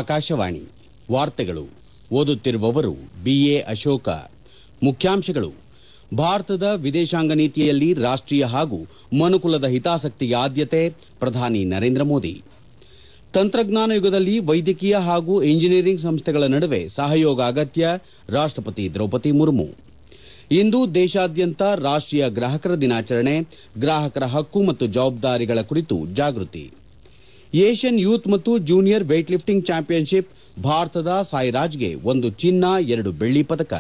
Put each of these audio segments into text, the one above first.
ಆಕಾಶವಾಣಿ ವಾರ್ತೆಗಳು ಓದುತ್ತಿರುವವರು ಬಿಎ ಅಶೋಕ ಮುಖ್ಯಾಂಶಗಳು ಭಾರತದ ವಿದೇಶಾಂಗ ನೀತಿಯಲ್ಲಿ ರಾಷ್ಟೀಯ ಹಾಗೂ ಮನುಕುಲದ ಹಿತಾಸಕ್ತಿಗೆ ಆದ್ಯತೆ ಪ್ರಧಾನಿ ನರೇಂದ್ರ ಮೋದಿ ತಂತ್ರಜ್ಞಾನ ಯುಗದಲ್ಲಿ ವೈದ್ಯಕೀಯ ಹಾಗೂ ಇಂಜಿನಿಯರಿಂಗ್ ಸಂಸ್ಥೆಗಳ ನಡುವೆ ಸಹಯೋಗ ಅಗತ್ಯ ರಾಷ್ಟಪತಿ ದ್ರೌಪದಿ ಮುರ್ಮು ಇಂದು ದೇಶಾದ್ಯಂತ ರಾಷ್ಟೀಯ ಗ್ರಾಹಕರ ದಿನಾಚರಣೆ ಗ್ರಾಹಕರ ಹಕ್ಕು ಮತ್ತು ಜವಾಬ್ದಾರಿಗಳ ಕುರಿತು ಜಾಗೃತಿ ಏಷ್ಯನ್ ಯೂತ್ ಮತ್ತು ಜೂನಿಯರ್ ವೈಟ್ ಲಿಫ್ಟಿಂಗ್ ಚಾಂಪಿಯನ್ಶಿಪ್ ಭಾರತದ ಸಾಯಿರಾಜ್ಗೆ ಒಂದು ಚಿನ್ನ ಎರಡು ಬೆಳ್ಳಿ ಪದಕ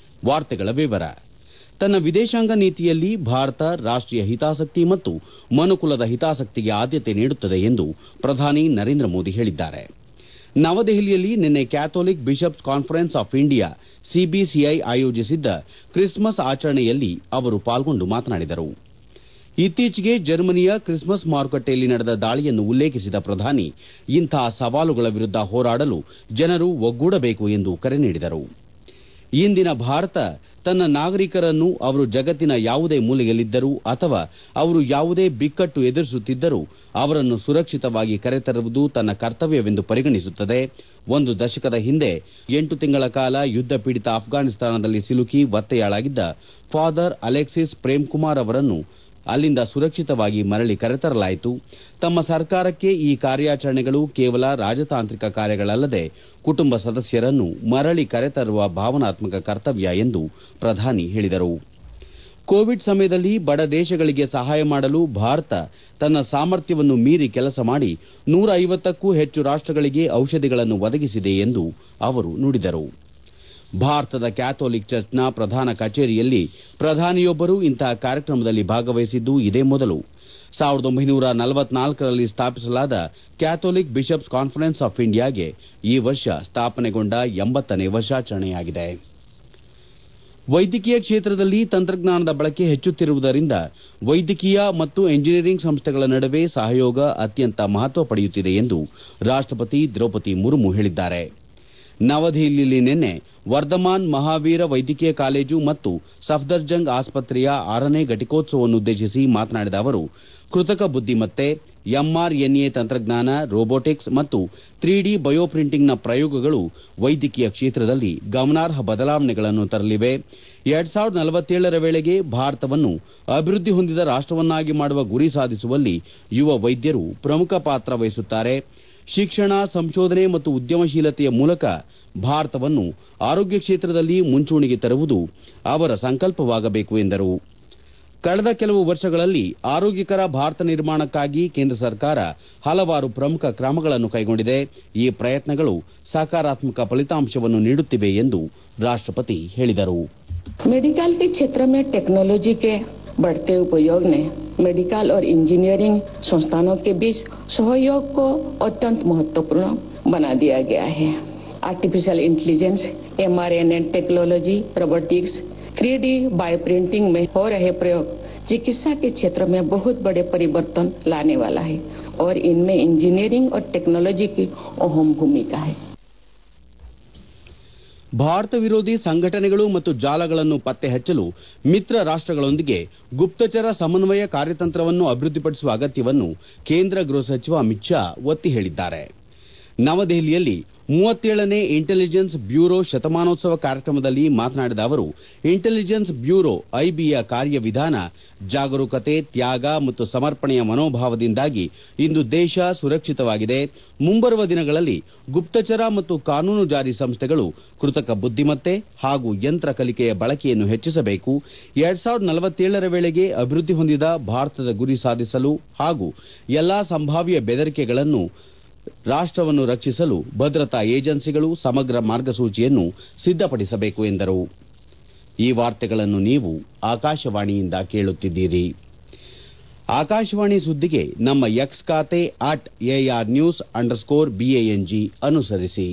ತನ್ನ ವಿದೇಶಾಂಗ ನೀತಿಯಲ್ಲಿ ಭಾರತ ರಾಷ್ಟೀಯ ಹಿತಾಸಕ್ತಿ ಮತ್ತು ಮನುಕುಲದ ಹಿತಾಸಕ್ತಿಗೆ ಆದ್ಯತೆ ನೀಡುತ್ತದೆ ಎಂದು ಪ್ರಧಾನಿ ನರೇಂದ್ರ ಮೋದಿ ಹೇಳಿದ್ದಾರೆ ನವದೆಹಲಿಯಲ್ಲಿ ನಿನ್ನೆ Catholic bishops conference of India CBCI ಆಯೋಜಿಸಿದ್ದ ಕ್ರಿಸ್ಮಸ್ ಆಚರಣೆಯಲ್ಲಿ ಅವರು ಪಾಲ್ಗೊಂಡು ಮಾತನಾಡಿದರು ಇತ್ತೀಚೆಗೆ ಜರ್ಮನಿಯ ಕ್ರಿಸ್ಮಸ್ ಮಾರುಕಟ್ಟೆಯಲ್ಲಿ ನಡೆದ ದಾಳಿಯನ್ನು ಉಲ್ಲೇಖಿಸಿದ ಪ್ರಧಾನಿ ಇಂತಹ ಸವಾಲುಗಳ ವಿರುದ್ದ ಹೋರಾಡಲು ಜನರು ಒಗ್ಗೂಡಬೇಕು ಎಂದು ಕರೆ ನೀಡಿದರು ಇಂದಿನ ಭಾರತ ತನ್ನ ನಾಗರಿಕರನ್ನು ಅವರು ಜಗತ್ತಿನ ಯಾವುದೇ ಮೂಲೆಯಲ್ಲಿದ್ದರೂ ಅಥವಾ ಅವರು ಯಾವುದೇ ಬಿಕ್ಕಟ್ಟು ಎದುರಿಸುತ್ತಿದ್ದರೂ ಅವರನ್ನು ಸುರಕ್ಷಿತವಾಗಿ ಕರೆತರುವುದು ತನ್ನ ಕರ್ತವ್ಯವೆಂದು ಪರಿಗಣಿಸುತ್ತದೆ ಒಂದು ದಶಕದ ಹಿಂದೆ ಎಂಟು ತಿಂಗಳ ಕಾಲ ಯುದ್ದ ಪೀಡಿತ ಅಫ್ಘಾನಿಸ್ತಾನದಲ್ಲಿ ಸಿಲುಕಿ ಒತ್ತೆಯಾಳಾಗಿದ್ದ ಫಾದರ್ ಅಲೆಕ್ಸಿಸ್ ಪ್ರೇಮ್ಕುಮಾರ್ ಅವರನ್ನು ಅಲ್ಲಿಂದ ಸುರಕ್ಷಿತವಾಗಿ ಮರಳಿ ಕರೆತರಲಾಯಿತು ತಮ್ಮ ಸರ್ಕಾರಕ್ಕೆ ಈ ಕಾರ್ಯಾಚರಣೆಗಳು ಕೇವಲ ರಾಜತಾಂತ್ರಿಕ ಕಾರ್ಯಗಳಲ್ಲದೆ ಕುಟುಂಬ ಸದಸ್ಯರನ್ನು ಮರಳಿ ಕರೆತರುವ ಭಾವನಾತ್ಮಕ ಕರ್ತವ್ಯ ಎಂದು ಪ್ರಧಾನಿ ಹೇಳಿದರು ಕೋವಿಡ್ ಸಮಯದಲ್ಲಿ ಬಡ ದೇಶಗಳಿಗೆ ಸಹಾಯ ಮಾಡಲು ಭಾರತ ತನ್ನ ಸಾಮರ್ಥ್ಯವನ್ನು ಮೀರಿ ಕೆಲಸ ಮಾಡಿ ನೂರ ಐವತ್ತಕ್ಕೂ ಹೆಚ್ಚು ರಾಷ್ಟಗಳಿಗೆ ಔಷಧಿಗಳನ್ನು ಒದಗಿಸಿದೆ ಎಂದು ಅವರು ನುಡಿದರು ಭಾರತದ ಕ್ಯಾಥೋಲಿಕ್ ಚರ್ಚ್ನ ಪ್ರಧಾನ ಕಚೇರಿಯಲ್ಲಿ ಪ್ರಧಾನಿಯೊಬ್ಬರು ಇಂತಹ ಕಾರ್ಯಕ್ರಮದಲ್ಲಿ ಭಾಗವಹಿಸಿದ್ದು ಇದೇ ಮೊದಲು ರಲ್ಲಿ ಸ್ಥಾಪಿಸಲಾದ ಕ್ಯಾಥೋಲಿಕ್ ಬಿಷಪ್ಸ್ ಕಾನ್ಫರೆನ್ಸ್ ಆಫ್ ಇಂಡಿಯಾಗೆ ಈ ವರ್ಷ ಸ್ಥಾಪನೆಗೊಂಡ ಎಂಬತ್ತನೇ ವರ್ಷಾಚರಣೆಯಾಗಿದೆ ವೈದ್ಯಕೀಯ ಕ್ಷೇತ್ರದಲ್ಲಿ ತಂತ್ರಜ್ಞಾನದ ಬಳಕೆ ಹೆಚ್ಚುತ್ತಿರುವುದರಿಂದ ವೈದ್ಯಕೀಯ ಮತ್ತು ಎಂಜಿನಿಯರಿಂಗ್ ಸಂಸ್ಥೆಗಳ ನಡುವೆ ಸಹಯೋಗ ಅತ್ಯಂತ ಮಹತ್ವ ಪಡೆಯುತ್ತಿದೆ ಎಂದು ರಾಷ್ಟಪತಿ ದ್ರೌಪದಿ ಮುರ್ಮು ಹೇಳಿದ್ದಾರೆ ನವದೆಹಲಿಯಲ್ಲಿ ನಿನ್ನೆ ವರ್ಧಮಾನ್ ಮಹಾವೀರ ವೈದ್ಯಕೀಯ ಕಾಲೇಜು ಮತ್ತು ಸಫ್ದರ್ಜಂಗ್ ಆಸ್ಪತ್ರೆಯ ಆರನೇ ಘಟಿಕೋತ್ಸವವನ್ನುದ್ದೇಶಿಸಿ ಮಾತನಾಡಿದ ಅವರು ಕೃತಕ ಬುದ್ದಿಮತ್ತೆ ಎಂಆರ್ಎನ್ಎ ತಂತ್ರಜ್ಞಾನ ರೋಬೋಟಿಕ್ಸ್ ಮತ್ತು ತ್ರಿ ಡಿ ಬಯೋ ಪ್ರಿಂಟಿಂಗ್ನ ಪ್ರಯೋಗಗಳು ವೈದ್ಯಕೀಯ ಕ್ಷೇತ್ರದಲ್ಲಿ ಗಮನಾರ್ಹ ಬದಲಾವಣೆಗಳನ್ನು ತರಲಿವೆ ರ ವೇಳೆಗೆ ಭಾರತವನ್ನು ಅಭಿವೃದ್ದಿ ಹೊಂದಿದ ರಾಷ್ಟವನ್ನಾಗಿ ಮಾಡುವ ಗುರಿ ಸಾಧಿಸುವಲ್ಲಿ ಯುವ ವೈದ್ಯರು ಪ್ರಮುಖ ಪಾತ್ರ ವಹಿಸುತ್ತಾರೆ ಶಿಕ್ಷಣ ಸಂಶೋಧನೆ ಮತ್ತು ಉದ್ಯಮಶೀಲತೆಯ ಮೂಲಕ ಭಾರತವನ್ನು ಆರೋಗ್ಯ ಕ್ಷೇತ್ರದಲ್ಲಿ ಮುಂಚೂಣಿಗೆ ತರುವುದು ಅವರ ಸಂಕಲ್ಪವಾಗಬೇಕು ಎಂದರು ಕಳೆದ ಕೆಲವು ವರ್ಷಗಳಲ್ಲಿ ಆರೋಗ್ಯಕರ ಭಾರತ ನಿರ್ಮಾಣಕ್ಕಾಗಿ ಕೇಂದ್ರ ಸರ್ಕಾರ ಹಲವಾರು ಪ್ರಮುಖ ಕ್ರಮಗಳನ್ನು ಕೈಗೊಂಡಿದೆ ಈ ಪ್ರಯತ್ನಗಳು ಸಕಾರಾತ್ಮಕ ಫಲಿತಾಂಶವನ್ನು ನೀಡುತ್ತಿವೆ ಎಂದು ರಾಷ್ಟಪತಿ ಹೇಳಿದರು मेडिकल के क्षेत्र में टेक्नोलॉजी के बढ़ते उपयोग ने मेडिकल और इंजीनियरिंग संस्थानों के बीच सहयोग को अत्यंत महत्वपूर्ण बना दिया गया है artificial intelligence mRNA technology robotics three D bioprinting में हो रहे प्रयोग चिकित्सा के क्षेत्र में बहुत बड़े परिवर्तन लाने वाला है और इनमें इंजीनियरिंग और टेक्नोलॉजी की अहम भूमिका है ಭಾರತ ವಿರೋಧಿ ಸಂಘಟನೆಗಳು ಮತ್ತು ಜಾಲಗಳನ್ನು ಪತ್ತೆ ಹಚ್ಚಲು ಮಿತ್ರ ರಾಷ್ಟಗಳೊಂದಿಗೆ ಗುಪ್ತಚರ ಸಮನ್ವಯ ಕಾರ್ಯತಂತ್ರವನ್ನು ಅಭಿವೃದ್ದಿಪಡಿಸುವ ಅಗತ್ಯವನ್ನು ಕೇಂದ್ರ ಗೃಹ ಸಚಿವ ಅಮಿತ್ ಶಾ ಒತ್ತಿ ಹೇಳಿದ್ದಾರೆ ನವದೆಹಲಿಯಲ್ಲಿ ಮೂವತ್ತೇಳನೇ ಇಂಟೆಲಿಜೆನ್ಸ್ ಬ್ಯೂರೋ ಶತಮಾನೋತ್ಸವ ಕಾರ್ಯಕ್ರಮದಲ್ಲಿ ಮಾತನಾಡಿದ ಅವರು ಇಂಟೆಲಿಜೆನ್ಸ್ ಬ್ಯೂರೋ ಐಬಿಯ ಕಾರ್ಯವಿಧಾನ ಜಾಗರೂಕತೆ ತ್ಯಾಗ ಮತ್ತು ಸಮರ್ಪಣೆಯ ಮನೋಭಾವದಿಂದಾಗಿ ಇಂದು ದೇಶ ಸುರಕ್ಷಿತವಾಗಿದೆ ಮುಂಬರುವ ದಿನಗಳಲ್ಲಿ ಗುಪ್ತಚರ ಮತ್ತು ಕಾನೂನು ಜಾರಿ ಸಂಸ್ಥೆಗಳು ಕೃತಕ ಬುದ್ದಿಮತ್ತೆ ಹಾಗೂ ಯಂತ್ರ ಕಲಿಕೆಯ ಬಳಕೆಯನ್ನು ಹೆಚ್ಚಿಸಬೇಕು ರ ವೇಳೆಗೆ ಅಭಿವೃದ್ದಿ ಹೊಂದಿದ ಭಾರತದ ಗುರಿ ಸಾಧಿಸಲು ಹಾಗೂ ಎಲ್ಲಾ ಸಂಭಾವ್ಯ ಬೆದರಿಕೆಗಳನ್ನು ರಾಷ್ಟವನ್ನು ರಕ್ಷಿಸಲು ಭದ್ರತಾ ಏಜೆನ್ಸಿಗಳು ಸಮಗ್ರ ಮಾರ್ಗಸೂಚಿಯನ್ನು ಸಿದ್ದಪಡಿಸಬೇಕು ಎಂದರು ಈ ವಾರ್ತೆಗಳನ್ನು ನೀವು ಆಕಾಶವಾಣಿಯಿಂದ ಕೇಳುತ್ತಿದ್ದೀರಿ ಆಕಾಶವಾಣಿ ಸುದ್ದಿಗೆ ನಮ್ಮ ಎಕ್ಸ್ ಖಾತೆ at AIR news underscore BANG ಅನುಸರಿಸಿ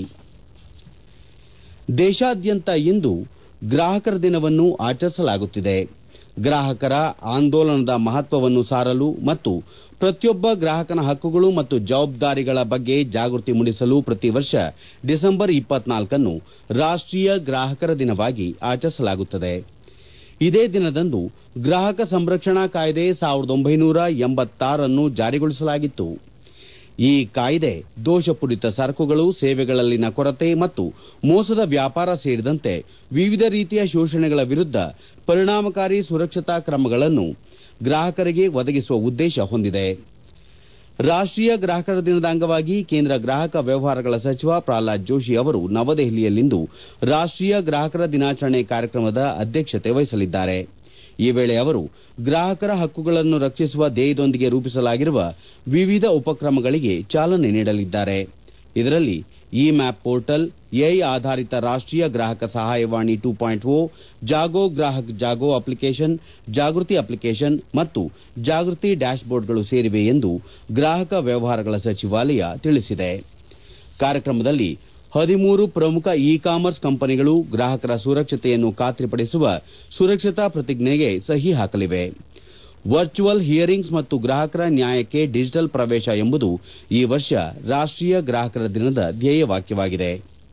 ದೇಶಾದ್ಯಂತ ಇಂದು ಗ್ರಾಹಕರ ದಿನವನ್ನು ಆಚರಿಸಲಾಗುತ್ತಿದೆ ಗ್ರಾಹಕರ ಆಂದೋಲನದ ಮಹತ್ವವನ್ನು ಸಾರಲು ಮತ್ತು ಪ್ರತಿಯೊಬ್ಬ ಗ್ರಾಹಕನ ಹಕ್ಕುಗಳು ಮತ್ತು ಜವಾಬ್ದಾರಿಗಳ ಬಗ್ಗೆ ಜಾಗೃತಿ ಮೂಡಿಸಲು ಪ್ರತಿ ವರ್ಷ ಡಿಸೆಂಬರ್ ನ್ನು ರಾಷ್ಟೀಯ ಗ್ರಾಹಕರ ದಿನವಾಗಿ ಆಚರಿಸಲಾಗುತ್ತದೆ ಇದೇ ದಿನದಂದು ಗ್ರಾಹಕ ಸಂರಕ್ಷಣಾ ಕಾಯ್ದೆ ನ್ನು ಜಾರಿಗೊಳಿಸಲಾಗಿತ್ತು ಈ ಕಾಯ್ದೆ ದೋಷಪೂರಿತ ಸರಕುಗಳು ಸೇವೆಗಳಲ್ಲಿನ ಕೊರತೆ ಮತ್ತು ಮೋಸದ ವ್ಯಾಪಾರ ಸೇರಿದಂತೆ ವಿವಿಧ ರೀತಿಯ ಶೋಷಣೆಗಳ ವಿರುದ್ದ ಪರಿಣಾಮಕಾರಿ ಸುರಕ್ಷತಾ ಕ್ರಮಗಳನ್ನು ಗ್ರಾಹಕರಿಗೆ ಒದಗಿಸುವ ಉದ್ದೇಶ ಹೊಂದಿದೆ ರಾಷ್ಟೀಯ ಗ್ರಾಹಕರ ದಿನದ ಅಂಗವಾಗಿ ಕೇಂದ್ರ ಗ್ರಾಹಕ ವ್ಯವಹಾರಗಳ ಸಚಿವ ಪ್ರಹ್ಲಾದ್ ಜೋಶಿ ಅವರು ನವದೆಹಲಿಯಲ್ಲಿಂದು ರಾಷ್ಟೀಯ ಗ್ರಾಹಕರ ದಿನಾಚರಣೆ ಕಾರ್ಯಕ್ರಮದ ಅಧ್ಯಕ್ಷತೆ ವಹಿಸಲಿದ್ದಾರೆ ಈ ವೇಳೆ ಅವರು ಗ್ರಾಹಕರ ಹಕ್ಕುಗಳನ್ನು ರಕ್ಷಿಸುವ ಧ್ಯೇಯದೊಂದಿಗೆ ರೂಪಿಸಲಾಗಿರುವ ವಿವಿಧ ಉಪಕ್ರಮಗಳಿಗೆ ಚಾಲನೆ ನೀಡಲಿದ್ದಾರೆ ಇದರಲ್ಲಿ ಇ ಮ್ಯಾಪ್ ಪೋರ್ಟಲ್ ಎಐ ಆಧಾರಿತ ರಾಷ್ಟೀಯ ಗ್ರಾಹಕ ಸಹಾಯವಾಣಿ two point O Jago Grahak Jago application Jagriti application ಮತ್ತು ಜಾಗೃತಿ ಡ್ಯಾಶ್ಬೋರ್ಡ್ಗಳು ಸೇರಿವೆ ಎಂದು ಗ್ರಾಹಕ ವ್ಯವಹಾರಗಳ ಸಚಿವಾಲಯ ತಿಳಿಸಿದೆ ಕಾರ್ಯಕ್ರಮದಲ್ಲಿ ಹದಿಮೂರು ಪ್ರಮುಖ ಇ ಕಾಮರ್ಸ್ ಕಂಪನಿಗಳು ಗ್ರಾಹಕರ ಸುರಕ್ಷತೆಯನ್ನು ಖಾತ್ರಿಪಡಿಸುವ ಸುರಕ್ಷತಾ ಪ್ರತಿಜ್ಞೆಗೆ ಸಹಿ ಹಾಕಲಿವೆ ವರ್ಚುವಲ್ ಹಿಯರಿಂಗ್ಸ್ ಮತ್ತು ಗ್ರಾಹಕರ ನ್ಯಾಯಕ್ಕೆ ಡಿಜಿಟಲ್ ಪ್ರವೇಶ ಎಂಬುದು ಈ ವರ್ಷ ರಾಷ್ಟೀಯ ಗ್ರಾಹಕರ ದಿನದ ಧ್ಯೇಯವಾಕ್ಯವಾಗಿದೆ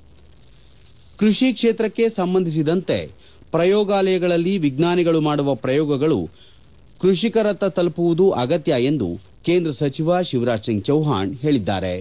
ಕೃಷಿ ಕ್ಷೇತ್ರಕ್ಕೆ ಸಂಬಂಧಿಸಿದಂತೆ ಪ್ರಯೋಗಾಲಯಗಳಲ್ಲಿ ವಿಜ್ಞಾನಿಗಳು ಮಾಡುವ ಪ್ರಯೋಗಗಳು ಕೃಷಿಕರತ್ತ ತಲುಪುವುದು ಅಗತ್ಯ ಎಂದು ಕೇಂದ್ರ ಸಚಿವ ಶಿವರಾಜ್ ಸಿಂಗ್ ಚೌಹಾಣ್ ಹೇಳಿದ್ದಾರೆ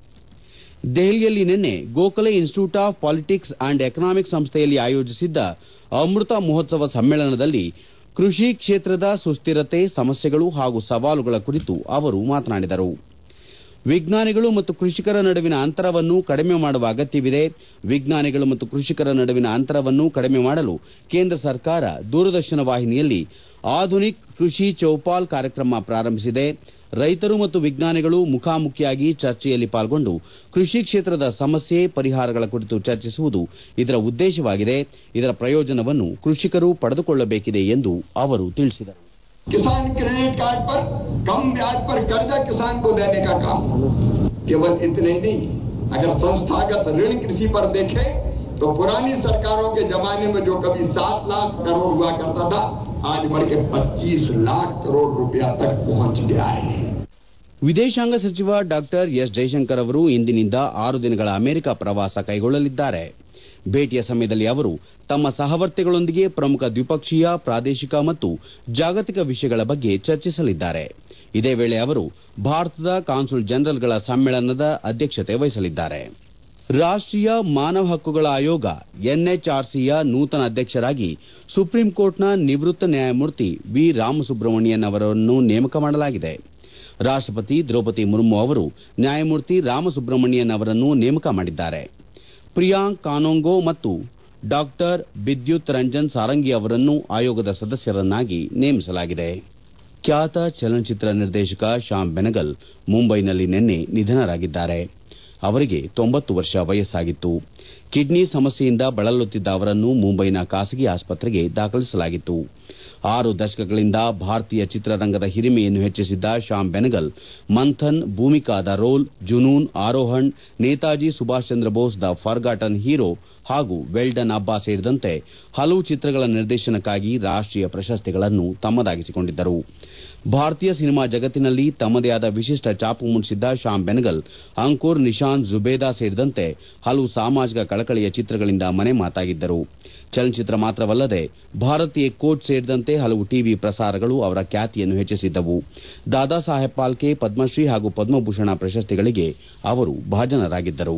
ದೆಹಲಿಯಲ್ಲಿ ನಿನ್ನೆ Gokhale institute of politics and economics ಸಂಸ್ಥೆಯಲ್ಲಿ ಆಯೋಜಿಸಿದ್ದ ಅಮೃತ ಮಹೋತ್ಸವ ಸಮ್ಮೇಳನದಲ್ಲಿ ಕೃಷಿ ಕ್ಷೇತ್ರದ ಸುಸ್ಥಿರತೆ ಸಮಸ್ಯೆಗಳು ಹಾಗೂ ಸವಾಲುಗಳ ಕುರಿತು ಅವರು ಮಾತನಾಡಿದರು ವಿಜ್ಞಾನಿಗಳು ಮತ್ತು ಕೃಷಿಕರ ನಡುವಿನ ಅಂತರವನ್ನು ಕಡಿಮೆ ಮಾಡುವ ಅಗತ್ಯವಿದೆ ವಿಜ್ಞಾನಿಗಳು ಮತ್ತು ಕೃಷಿಕರ ನಡುವಿನ ಅಂತರವನ್ನು ಕಡಿಮೆ ಮಾಡಲು ಕೇಂದ್ರ ಸರ್ಕಾರ ದೂರದರ್ಶನ ವಾಹಿನಿಯಲ್ಲಿ ಆಧುನಿಕ್ ಕೃಷಿ ಚೌಪಾಲ್ ಕಾರ್ಯಕ್ರಮ ಪ್ರಾರಂಭಿಸಿದೆ ರೈತರು ಮತ್ತು ವಿಜ್ಞಾನಿಗಳು ಮುಖಾಮುಖಿಯಾಗಿ ಚರ್ಚೆಯಲ್ಲಿ ಪಾಲ್ಗೊಂಡು ಕೃಷಿ ಕ್ಷೇತ್ರದ ಸಮಸ್ಯೆ ಪರಿಹಾರಗಳ ಕುರಿತು ಚರ್ಚಿಸುವುದು ಇದರ ಉದ್ದೇಶವಾಗಿದೆ ಇದರ ಪ್ರಯೋಜನವನ್ನು ಕೃಷಿಕರು ಪಡೆದುಕೊಳ್ಳಬೇಕಿದೆ ಎಂದು ಅವರು ತಿಳಿಸಿದರು किसान क्रेडिट कार्ड पर कम ब्याज पर कर्जा किसान को देने का काम केवल इतने ही नहीं अगर संस्थागत ऋण कृषि पर देखें तो पुरानी सरकारों के जमाने में जो कभी सात लाख करोड़ हुआ करता था आज बढ़ के पच्चीस लाख करोड़ रुपया तक पहुंच गया है ವಿದೇಶಾಂಗ ಸಚಿವ ಡಾ ಎಸ್ ಜೈಶಂಕರ್ ಅವರು ಇಂದಿನಿಂದ ಆರು ದಿನಗಳ ಅಮೆರಿಕ ಪ್ರವಾಸ ಕೈಗೊಳ್ಳಲಿದ್ದಾರೆ ಭೇಟಿಯ ಸಮಯದಲ್ಲಿ ಅವರು ತಮ್ಮ ಸಹವರ್ತಿಗಳೊಂದಿಗೆ ಪ್ರಮುಖ ದ್ವಿಪಕ್ಷೀಯ ಪ್ರಾದೇಶಿಕ ಮತ್ತು ಜಾಗತಿಕ ವಿಷಯಗಳ ಬಗ್ಗೆ ಚರ್ಚಿಸಲಿದ್ದಾರೆ ಇದೇ ವೇಳೆ ಅವರು ಭಾರತದ ಕಾನ್ಸುಲ್ ಜನರಲ್ಗಳ ಸಮ್ಮೇಳನದ ಅಧ್ಯಕ್ಷತೆ ವಹಿಸಲಿದ್ದಾರೆ ರಾಷ್ಟೀಯ ಮಾನವ ಹಕ್ಕುಗಳ ಆಯೋಗ ಎನ್ಎಚ್ಆರ್ಸಿಯ ನೂತನ ಅಧ್ಯಕ್ಷರಾಗಿ ಸುಪ್ರೀಂ ಕೋರ್ಟ್ನ ನಿವೃತ್ತ ನ್ಯಾಯಮೂರ್ತಿ ವಿ ರಾಮಸುಬ್ರಹ್ಮಣಿಯನ್ ಅವರನ್ನು ನೇಮಕ ಮಾಡಲಾಗಿದೆ ರಾಷ್ಟಪತಿ ದ್ರೌಪದಿ ಮುರ್ಮು ಅವರು ನ್ಯಾಯಮೂರ್ತಿ ರಾಮಸುಬ್ರಹ್ಮಣಿಯನ್ ಅವರನ್ನು ನೇಮಕ ಮಾಡಿದ್ದಾರೆ ಪ್ರಿಯಾಂಕ್ ಕಾನೋಂಗೋ ಮತ್ತು ಡಾ ಬಿದ್ಯುತ್ ರಂಜನ್ ಸಾರಂಗಿ ಅವರನ್ನು ಆಯೋಗದ ಸದಸ್ಯರನ್ನಾಗಿ ನೇಮಿಸಲಾಗಿದೆ ಖ್ಯಾತ ಚಲನಚಿತ್ರ ನಿರ್ದೇಶಕ ಶ್ಯಾಮ್ ಬೆನಗಲ್ ಮುಂಬೈನಲ್ಲಿ ನಿನ್ನೆ ನಿಧನರಾಗಿದ್ದಾರೆ ಅವರಿಗೆ ತೊಂಬತ್ತು ವರ್ಷ ವಯಸ್ಸಾಗಿತ್ತು ಕಿಡ್ನಿ ಸಮಸ್ಯೆಯಿಂದ ಬಳಲುತ್ತಿದ್ದ ಅವರನ್ನು ಮುಂಬೈನ ಖಾಸಗಿ ಆಸ್ಪತ್ರೆಗೆ ದಾಖಲಿಸಲಾಗಿತ್ತು ಆರು ದಶಕಗಳಿಂದ ಭಾರತೀಯ ಚಿತ್ರರಂಗದ ಹಿರಿಮೆಯನ್ನು ಹೆಚ್ಚಿಸಿದ್ದ Shyam Benegal Manthan Bhumika the role Junoon Arohan Netaji Subhash Chandra Bose the forgotten hero ಹಾಗೂ ವೆಲ್ಡನ್ ಅಬ್ಬಾ ಸೇರಿದಂತೆ ಹಲವು ಚಿತ್ರಗಳ ನಿರ್ದೇಶನಕ್ಕಾಗಿ ರಾಷ್ಟೀಯ ಪ್ರಶಸ್ತಿಗಳನ್ನು ತಮ್ಮದಾಗಿಸಿಕೊಂಡಿದ್ದರು ಭಾರತೀಯ ಸಿನಿಮಾ ಜಗತ್ತಿನಲ್ಲಿ ತಮ್ಮದೇ ಆದ ವಿಶಿಷ್ಟ ಛಾಪು ಮೂಡಿಸಿದ್ದ ಶ್ಯಾಮ್ ಬೆನಗಲ್ ಅಂಕುರ್ ನಿಶಾನ್ ಜುಬೇದಾ ಸೇರಿದಂತೆ ಹಲವು ಸಾಮಾಜಿಕ ಕಳಕಳಿಯ ಚಿತ್ರಗಳಿಂದ ಮನೆ ಮಾತಾಗಿದ್ದರು ಚಲನಚಿತ್ರ ಮಾತ್ರವಲ್ಲದೆ ಭಾರತೀಯ ಕೋಚ್ ಸೇರಿದಂತೆ ಹಲವು ಟಿವಿ ಪ್ರಸಾರಗಳು ಅವರ ಖ್ಯಾತಿಯನ್ನು ಹೆಚ್ಚಿಸಿದ್ದವು ದಾದಾ ಸಾಹೇಬ್ ಪಾಲ್ಕೆ ಪದ್ಮಶ್ರೀ ಹಾಗೂ ಪದ್ಮಭೂಷಣ ಪ್ರಶಸ್ತಿಗಳಿಗೆ ಅವರು ಭಾಜನರಾಗಿದ್ದರು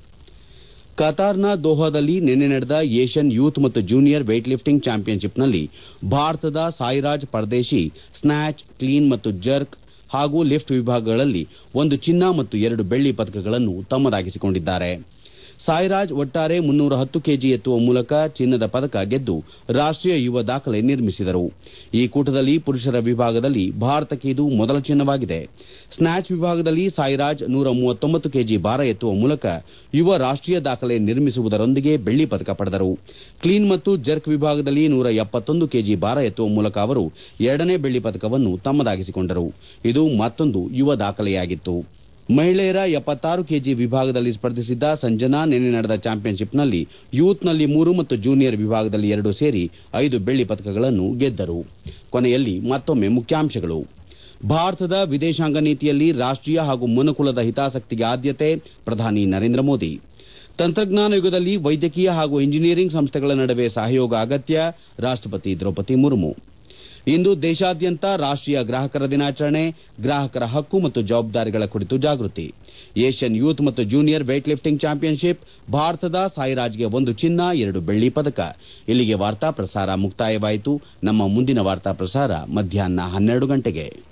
ಕತಾರ್ನ ದೋಹಾದಲ್ಲಿ ನಿನ್ನೆ ನಡೆದ ಏಷ್ಯನ್ ಯೂತ್ ಮತ್ತು ಜೂನಿಯರ್ ವೇಟ್ ಲಿಫ್ಟಿಂಗ್ ಚಾಂಪಿಯನ್ಶಿಪ್ನಲ್ಲಿ ಭಾರತದ ಸಾಯಿರಾಜ್ ಪರ್ದೇಶಿ ಸ್ನ್ಯಾಚ್ ಕ್ಲೀನ್ ಮತ್ತು ಜರ್ಕ್ ಹಾಗೂ ಲಿಫ್ಟ್ ವಿಭಾಗಗಳಲ್ಲಿ ಒಂದು ಚಿನ್ನ ಮತ್ತು ಎರಡು ಬೆಳ್ಳಿ ಪದಕಗಳನ್ನು ತಮ್ಮದಾಗಿಸಿಕೊಂಡಿದ್ದಾರೆ ಸಾಯಿರಾಜ್ ಒಟ್ಟಾರೆ ಮುನ್ನೂರ ಹತ್ತು ಕೆಜಿ ಎತ್ತುವ ಮೂಲಕ ಚಿನ್ನದ ಪದಕ ಗೆದ್ದು ರಾಷ್ಟೀಯ ಯುವ ದಾಖಲೆ ನಿರ್ಮಿಸಿದರು ಈ ಕೂಟದಲ್ಲಿ ಪುರುಷರ ವಿಭಾಗದಲ್ಲಿ ಭಾರತಕ್ಕೆ ಇದು ಮೊದಲ ಚಿನ್ನವಾಗಿದೆ ಸ್ನ್ಯಾಚ್ ವಿಭಾಗದಲ್ಲಿ ಸಾಯಿರಾಜ್ ನೂರ ಮೂವತ್ತೊಂಬತ್ತು ಕೆಜಿ ಭಾರ ಎತ್ತುವ ಮೂಲಕ ಯುವ ರಾಷ್ಟೀಯ ದಾಖಲೆ ನಿರ್ಮಿಸುವುದರೊಂದಿಗೆ ಬೆಳ್ಳಿ ಪದಕ ಪಡೆದರು ಕ್ಲೀನ್ ಮತ್ತು ಜರ್ಕ್ ವಿಭಾಗದಲ್ಲಿ ನೂರ ಎಪ್ಪತ್ತೊಂದು ಕೆಜಿ ಭಾರ ಎತ್ತುವ ಮೂಲಕ ಅವರು ಎರಡನೇ ಬೆಳ್ಳಿ ಪದಕವನ್ನು ತಮ್ಮದಾಗಿಸಿಕೊಂಡರು ಇದು ಮತ್ತೊಂದು ಯುವ ದಾಖಲೆಯಾಗಿತ್ತು ಮಹಿಳೆಯರ ಎಪ್ಪತ್ತಾರು ಕೆಜಿ ವಿಭಾಗದಲ್ಲಿ ಸ್ಪರ್ಧಿಸಿದ್ದ ಸಂಜನಾ ನಿನ್ನೆ ನಡೆದ ಚಾಂಪಿಯನ್ಶಿಪ್ನಲ್ಲಿ ಯೂತ್ನಲ್ಲಿ ಮೂರು ಮತ್ತು ಜೂನಿಯರ್ ವಿಭಾಗದಲ್ಲಿ ಎರಡು ಸೇರಿ ಐದು ಬೆಳ್ಳಿ ಪದಕಗಳನ್ನು ಗೆದ್ದರು ಕೊನೆಯಲ್ಲಿ ಮತ್ತೊಮ್ಮೆ ಮುಖ್ಯಾಂಶಗಳು ಭಾರತದ ವಿದೇಶಾಂಗ ನೀತಿಯಲ್ಲಿ ರಾಷ್ಟೀಯ ಹಾಗೂ ಮನುಕುಲದ ಹಿತಾಸಕ್ತಿಗೆ ಆದ್ಯತೆ ಪ್ರಧಾನಿ ನರೇಂದ್ರ ಮೋದಿ ತಂತ್ರಜ್ಞಾನ ಯುಗದಲ್ಲಿ ವೈದ್ಯಕೀಯ ಹಾಗೂ ಇಂಜಿನಿಯರಿಂಗ್ ಸಂಸ್ಥೆಗಳ ನಡುವೆ ಸಹಯೋಗ ಅಗತ್ಯ ರಾಷ್ಟಪತಿ ದ್ರೌಪದಿ ಮುರ್ಮು ಇಂದು ದೇಶಾದ್ಯಂತ ರಾಷ್ಟೀಯ ಗ್ರಾಹಕರ ದಿನಾಚರಣೆ ಗ್ರಾಹಕರ ಹಕ್ಕು ಮತ್ತು ಜವಾಬ್ದಾರಿಗಳ ಕುರಿತು ಜಾಗೃತಿ ಏಷ್ಯನ್ ಯೂತ್ ಮತ್ತು ಜೂನಿಯರ್ ವೇಟ್ ಲಿಫ್ಟಿಂಗ್ ಚಾಂಪಿಯನ್ಶಿಪ್ ಭಾರತದ ಸಾಯಿರಾಜ್ಗೆ ಒಂದು ಚಿನ್ನ ಎರಡು ಬೆಳ್ಳಿ ಪದಕ ಇಲ್ಲಿಗೆ ವಾರ್ತಾ ಪ್ರಸಾರ ಮುಕ್ತಾಯವಾಯಿತು ನಮ್ಮ ಮುಂದಿನ ವಾರ್ತಾ ಪ್ರಸಾರ ಮಧ್ಯಾಹ್ನ ಹನ್ನೆರಡು ಗಂಟೆಗೆ